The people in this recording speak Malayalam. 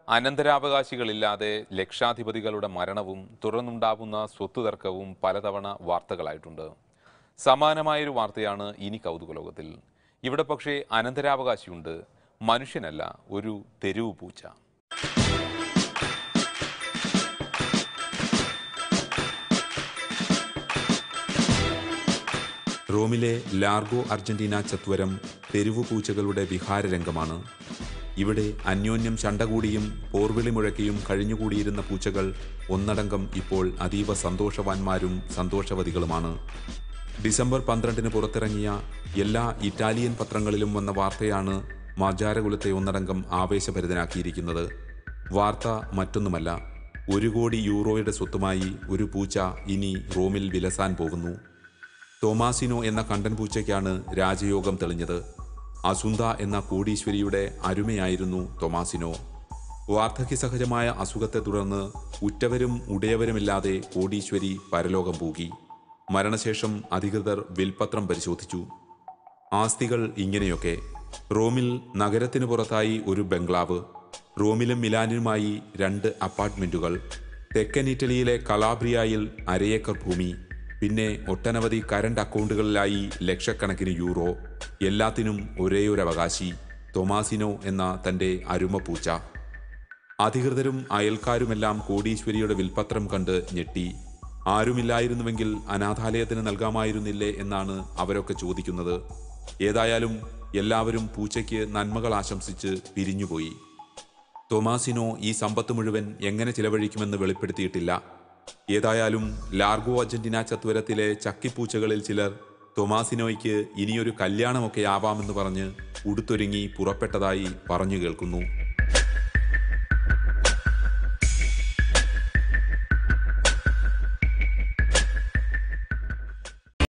അനന്തരാവകാശികളില്ലാതെ ലക്ഷാധിപതികളുടെ മരണവും തുടർന്നുണ്ടാവുന്ന സ്വത്ത് തർക്കവും പലതവണ വാർത്തകളായിട്ടുണ്ട് സമാനമായൊരു വാർത്തയാണ് ഇനി കൗതുകലോകത്തിൽ ഇവിടെ പക്ഷേ അനന്തരാവകാശിയുണ്ട് മനുഷ്യനല്ല ഒരു തെരുവ് പൂച്ച റോമിലെ ലാർഗോ അർജന്റീന ചത്വരം തെരുവു പൂച്ചകളുടെ വിഹാരരംഗമാണ് ഇവിടെ അന്യോന്യം ചണ്ടകൂടിയും പോർവിളി മുഴക്കിയും കഴിഞ്ഞുകൂടിയിരുന്ന പൂച്ചകൾ ഒന്നടങ്കം ഇപ്പോൾ അതീവ സന്തോഷവാന്മാരും സന്തോഷവതികളുമാണ് ഡിസംബർ പന്ത്രണ്ടിന് പുറത്തിറങ്ങിയ എല്ലാ ഇറ്റാലിയൻ പത്രങ്ങളിലും വന്ന വാർത്തയാണ് മാജാരകുലത്തെ ഒന്നടങ്കം ആവേശഭരിതനാക്കിയിരിക്കുന്നത് വാർത്ത മറ്റൊന്നുമല്ല ഒരു കോടി യൂറോയുടെ സ്വത്തുമായി ഒരു പൂച്ച ഇനി റോമിൽ വിലസാൻ പോകുന്നു തോമാസിനോ എന്ന കണ്ടൻ പൂച്ചയ്ക്കാണ് രാജയോഗം തെളിഞ്ഞത് അസുന്ത എന്ന കോടീശ്വരിയുടെ അരുമയായിരുന്നു തോമാസിനോ വാർദ്ധക്യസഹജമായ അസുഖത്തെ തുടർന്ന് ഉറ്റവരും ഉടയവരുമില്ലാതെ കോടീശ്വരി പരലോകം പൂകി മരണശേഷം അധികൃതർ വിൽപത്രം പരിശോധിച്ചു ആസ്തികൾ ഇങ്ങനെയൊക്കെ റോമിൽ നഗരത്തിനു പുറത്തായി ഒരു ബംഗ്ലാവ് റോമിലും മിലാനിലുമായി രണ്ട് അപ്പാർട്ട്മെന്റുകൾ തെക്കൻ ഇറ്റലിയിലെ കലാബ്രിയയിൽ അരയേക്കർ ഭൂമി പിന്നെ ഒട്ടനവധി കറണ്ട് അക്കൗണ്ടുകളിലായി ലക്ഷക്കണക്കിന് യൂറോ എല്ലാത്തിനും ഒരേയൊരു അവകാശി തൊമാസിനോ എന്ന തന്റെ അരുമപ്പൂച്ച അധികൃതരും അയൽക്കാരുമെല്ലാം കോടീശ്വരിയുടെ വിൽപത്രം കണ്ട് ഞെട്ടി ആരുമില്ലായിരുന്നുവെങ്കിൽ അനാഥാലയത്തിന് നൽകാമായിരുന്നില്ലേ എന്നാണ് അവരൊക്കെ ചോദിക്കുന്നത് ഏതായാലും എല്ലാവരും പൂച്ചയ്ക്ക് നന്മകൾ ആശംസിച്ച് പിരിഞ്ഞുപോയി തോമാസിനോ ഈ സമ്പത്ത് മുഴുവൻ എങ്ങനെ ചിലവഴിക്കുമെന്ന് വെളിപ്പെടുത്തിയിട്ടില്ല ഏതായാലും ലാർഗോ അർജന്റീന ചത്വരത്തിലെ ചക്കിപ്പൂച്ചകളിൽ ചിലർ തോമാസിനോയ്ക്ക് ഇനിയൊരു കല്യാണമൊക്കെ ആവാമെന്ന് പറഞ്ഞ് ഉടുത്തൊരുങ്ങി പുറപ്പെട്ടതായി പറഞ്ഞു കേൾക്കുന്നു